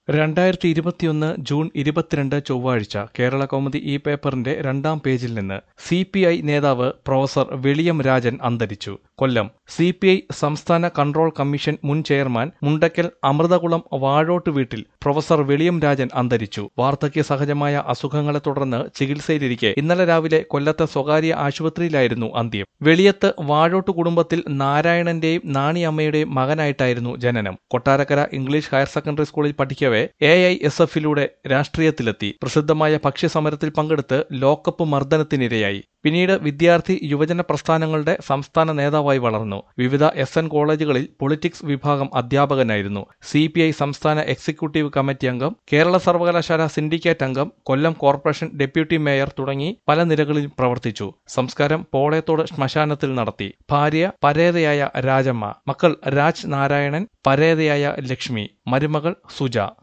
രണ്ടായിരത്തി ഇരുപത്തിയൊന്ന് ജൂൺ ഇരുപത്തിരണ്ട് ചൊവ്വാഴ്ച കേരള കൗമുദി ഈ പേപ്പറിന്റെ രണ്ടാം പേജിൽ നിന്ന് സി പി ഐ നേതാവ് പ്രൊഫസർ വെളിയം രാജൻ അന്തരിച്ചു കൊല്ലം സി പി ഐ സംസ്ഥാന കൺട്രോൾ കമ്മീഷൻ മുൻ ചെയർമാൻ മുണ്ടക്കൽ അമൃതകുളം വാഴോട്ട് വീട്ടിൽ പ്രൊഫസർ വെളിയം രാജൻ അന്തരിച്ചു വാർദ്ധക്യ സഹജമായ അസുഖങ്ങളെ തുടർന്ന് ചികിത്സയിലിരിക്കെ ഇന്നലെ രാവിലെ കൊല്ലത്തെ സ്വകാര്യ ആശുപത്രിയിലായിരുന്നു അന്ത്യം വെളിയത്ത് വാഴോട്ട് കുടുംബത്തിൽ നാരായണന്റെയും നാണിയമ്മയുടെയും മകനായിട്ടായിരുന്നു ജനനം കൊട്ടാരക്കര ഇംഗ്ലീഷ് ഹയർ സെക്കൻഡറി സ്കൂളിൽ പഠിക്കവെ എ ഐ എസ് എഫിലൂടെ രാഷ്ട്രീയത്തിലെത്തി പ്രസിദ്ധമായ ഭക്ഷ്യസമരത്തിൽ പങ്കെടുത്ത് ലോക്കപ്പ് മർദ്ദനത്തിനിരയായി പിന്നീട് വിദ്യാർത്ഥി യുവജന പ്രസ്ഥാനങ്ങളുടെ സംസ്ഥാന നേതാവായി വളർന്നു വിവിധ എസ് എൻ കോളേജുകളിൽ പൊളിറ്റിക്സ് വിഭാഗം അധ്യാപകനായിരുന്നു സി പി ഐ സംസ്ഥാന എക്സിക്യൂട്ടീവ് കമ്മിറ്റി അംഗം കേരള സർവകലാശാല സിൻഡിക്കേറ്റ് അംഗം കൊല്ലം കോർപ്പറേഷൻ ഡെപ്യൂട്ടി മേയർ തുടങ്ങി പല നിലകളിൽ പ്രവർത്തിച്ചു സംസ്കാരം പോളയത്തോട് ശ്മശാനത്തിൽ നടത്തി ഭാര്യ പരേതയായ രാജമ്മ മക്കൾ രാജ് നാരായണൻ പരേതയായ ലക്ഷ്മി മരുമകൾ സുജ